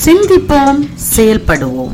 சிந்திப்போம் செயல்படுவோம்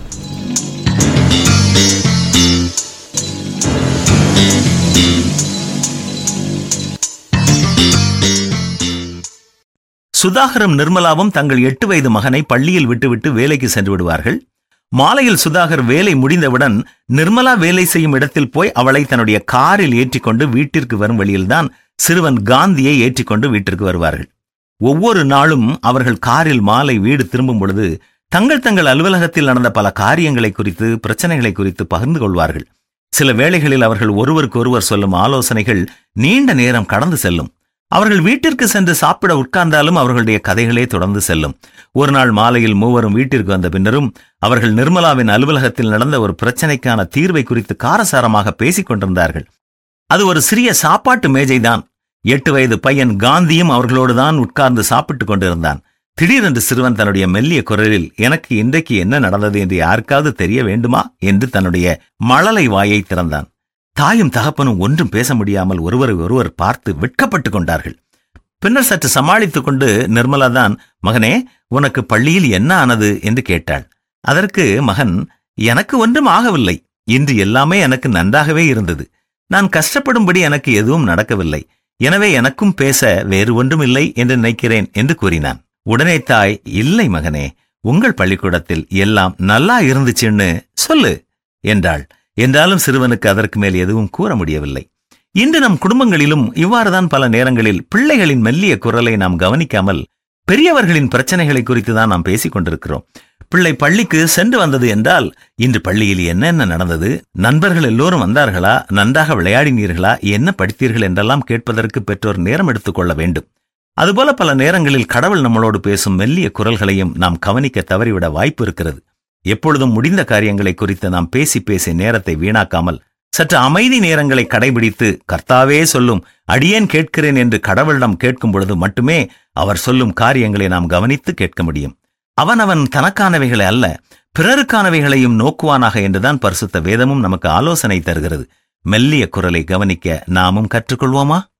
சுதாகரும் நிர்மலாவும் தங்கள் எட்டு வயது மகனை பள்ளியில் விட்டுவிட்டு வேலைக்கு சென்று விடுவார்கள் மாலையில் சுதாகர் வேலை முடிந்தவுடன் நிர்மலா வேலை செய்யும் இடத்தில் போய் அவளை தன்னுடைய காரில் ஏற்றிக்கொண்டு வீட்டிற்கு வரும் வழியில்தான் சிறுவன் காந்தியை ஏற்றிக்கொண்டு வீட்டிற்கு வருவார்கள் ஒவ்வொரு நாளும் அவர்கள் காரில் மாலை வீடு திரும்பும் பொழுது தங்கள் தங்கள் அலுவலகத்தில் நடந்த பல காரியங்களை குறித்து பிரச்சனைகளை குறித்து பகிர்ந்து கொள்வார்கள் சில வேளைகளில் அவர்கள் ஒருவருக்கு ஒருவர் சொல்லும் ஆலோசனைகள் நீண்ட நேரம் கடந்து செல்லும் அவர்கள் வீட்டிற்கு சென்று சாப்பிட உட்கார்ந்தாலும் அவர்களுடைய கதைகளே தொடர்ந்து செல்லும் ஒரு நாள் மாலையில் மூவரும் வீட்டிற்கு வந்த பின்னரும் அவர்கள் நிர்மலாவின் அலுவலகத்தில் நடந்த ஒரு பிரச்சனைக்கான தீர்வை குறித்து காரசாரமாக பேசிக் கொண்டிருந்தார்கள் அது ஒரு சிறிய சாப்பாட்டு மேஜைதான் எட்டு வயது பையன் காந்தியும் அவர்களோடுதான் உட்கார்ந்து சாப்பிட்டுக் கொண்டிருந்தான் திடீரென்று சிறுவன் தன்னுடைய மெல்லிய குரலில் எனக்கு இன்றைக்கு என்ன நடந்தது என்று யாருக்காவது தெரிய வேண்டுமா என்று தன்னுடைய மழலை வாயை திறந்தான் தாயும் தகப்பனும் ஒன்றும் பேச முடியாமல் ஒருவரை ஒருவர் பார்த்து வெட்கப்பட்டுக் கொண்டார்கள் பின்னர் சற்று சமாளித்துக் கொண்டு நிர்மலா தான் மகனே உனக்கு பள்ளியில் என்ன ஆனது என்று கேட்டாள் அதற்கு மகன் எனக்கு ஒன்றும் ஆகவில்லை இன்று எல்லாமே எனக்கு நன்றாகவே இருந்தது நான் கஷ்டப்படும்படி எனக்கு எதுவும் நடக்கவில்லை எனவே எனக்கும் பேச வேறு ஒன்றும் இல்லை என்று நினைக்கிறேன் என்று கூறினான் உடனே தாய் இல்லை மகனே உங்கள் பள்ளிக்கூடத்தில் எல்லாம் நல்லா இருந்துச்சுன்னு சொல்லு என்றாள் என்றாலும் சிறுவனுக்கு அதற்கு மேல் எதுவும் கூற முடியவில்லை இன்று நம் குடும்பங்களிலும் இவ்வாறுதான் பல நேரங்களில் பிள்ளைகளின் மெல்லிய குரலை நாம் கவனிக்காமல் பெரியவர்களின் பிரச்சனைகளை குறித்து தான் நாம் பேசிக் கொண்டிருக்கிறோம் பிள்ளை பள்ளிக்கு சென்று வந்தது என்றால் இன்று பள்ளியில் என்னென்ன நடந்தது நண்பர்கள் எல்லோரும் வந்தார்களா நன்றாக விளையாடினீர்களா என்ன படித்தீர்கள் என்றெல்லாம் கேட்பதற்கு பெற்றோர் நேரம் எடுத்துக்கொள்ள வேண்டும் அதுபோல பல நேரங்களில் கடவுள் நம்மளோடு பேசும் மெல்லிய குரல்களையும் நாம் கவனிக்க தவறிவிட வாய்ப்பு இருக்கிறது எப்பொழுதும் முடிந்த காரியங்களை குறித்து நாம் பேசி பேசி நேரத்தை வீணாக்காமல் சற்று அமைதி நேரங்களை கடைபிடித்து கர்த்தாவே சொல்லும் அடியேன் கேட்கிறேன் என்று கடவுளிடம் கேட்கும் பொழுது மட்டுமே அவர் சொல்லும் காரியங்களை நாம் கவனித்து கேட்க முடியும் அவன் அவன் தனக்கானவைகளை அல்ல பிறருக்கானவைகளையும் நோக்குவானாக என்றுதான் பரிசுத்த வேதமும் நமக்கு ஆலோசனை தருகிறது மெல்லிய குரலை கவனிக்க நாமும் கற்றுக்கொள்வோமா